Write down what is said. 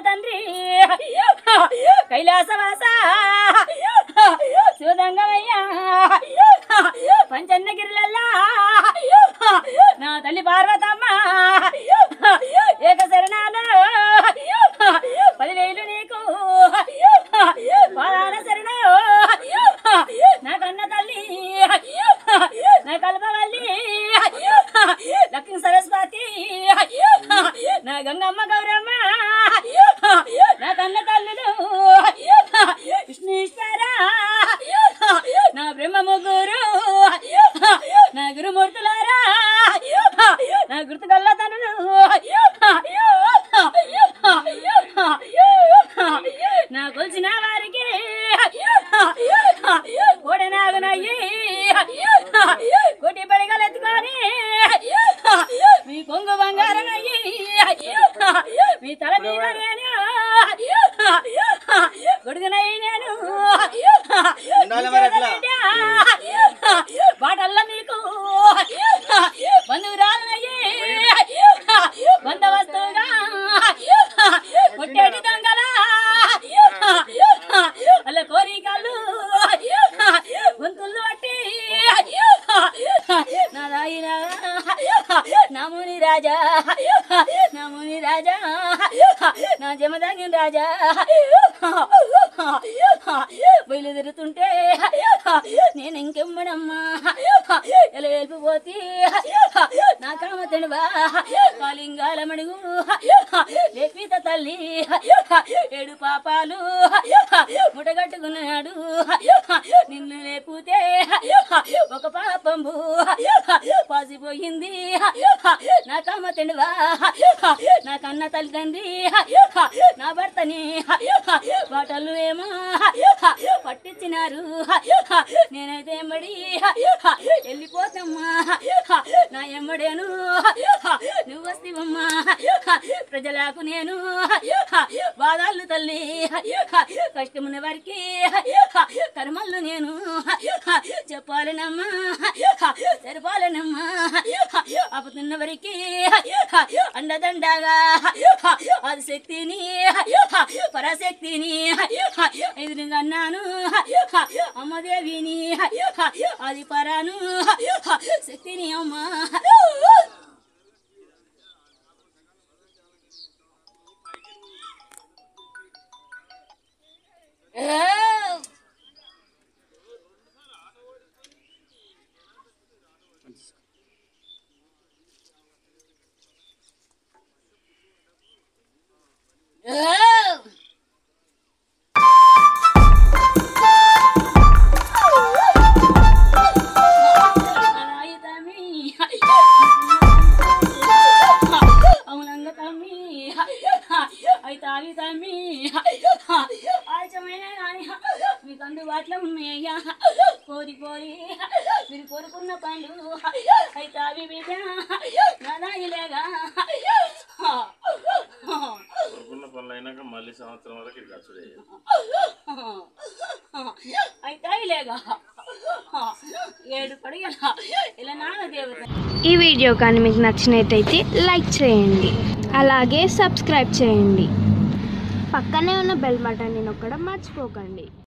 తండ్రి కైలాసవాస శివదంగమయ్యా పంచన్నగిరిలల్లా నా తల్లి పార్వతమ్మ ఏక శరణాలు పదివేలు నీకు పాదాల శరణు నా కన్న తల్లి నా కల్పవల్లి లక్ష్మీ సరస్వతి నా గంగమ్మ గౌరమ్మ నా కన్న తల్లులు విష్ణుశ్వర నా బ్రహ్మ ముగ్గురు నా గురుమూర్తులారా నా గుర్తు గల్ల తనులు నా కొలిసిన వారికి ఓడనాగునయ్యి కోటి పడిగలెత్తుకొని మీ కొంగు బంగారం అయ్యి మీ తల మీద నేను గొడుగునయ్యి నేను ఉండాలి మరి అట్లా. బాటల్లో మీకు బంధువురాలనయ్యి బంద వస్తువుగా కొట్టేటి దొంగలా అల్ల కోరికలు గొంతులు పట్టి నా రాయిన నా ముని రాజా నా ముని రాజా నా జమదాగిన రాజా బయలుదేరుతుంటే నేను ఇంకెమ్మడమ్మా ఎలా వెళ్ళిపోతే నా కామ తెనువా కాలింగాల మడుగు లేపిత తల్లి ఏడు పాపాలు ముటగట్టుకున్నాడు నిన్ను లేపుతే ఒక పాపంబు పాసిపోయింది నా కామ తెండువా నా కన్న తల్లిదండ్రి నా భర్తని బాటలు ఏమో పట్టించినారు నేనైతే ఎమ్మడి వెళ్ళిపోతమ్మా నా ఎమ్మడేను నువ్వు వస్తేవమ్మా ప్రజలకు నేను బాధాలు తల్లి కష్టమున్న వారికి కర్మలు నేను చెప్పాలనమ్మా సరిపాలనమ్మా అప్పుతున్న వారికి అండదండగా అది శక్తిని పరాశక్తిని ఎదురుగా అన్నాను అమ్మదేవిని అది పరాను శక్తిని అమ్మా అవునంగ తమ్మి అయితే అవి తమ్మి ఆచమైన కానీ మీకు అందుబాటులో ఉన్నాయ్యా కోరి కోరి మీరు కోరుకున్న పనులు అయితే అవి బిడ్డ నాదాయిలేగా అనుకున్న పనులు అయినాక మళ్ళీ సంవత్సరం వరకు ఇక్కడ ఖర్చు అయితే అవిలేగా ఏడు పడిగల ఇలా నాన్న దేవత ఈ వీడియో కానీ మీకు నచ్చినట్టయితే లైక్ చేయండి అలాగే సబ్స్క్రైబ్ చేయండి పక్కనే ఉన్న బెల్ బటన్ని నొక్కడం మర్చిపోకండి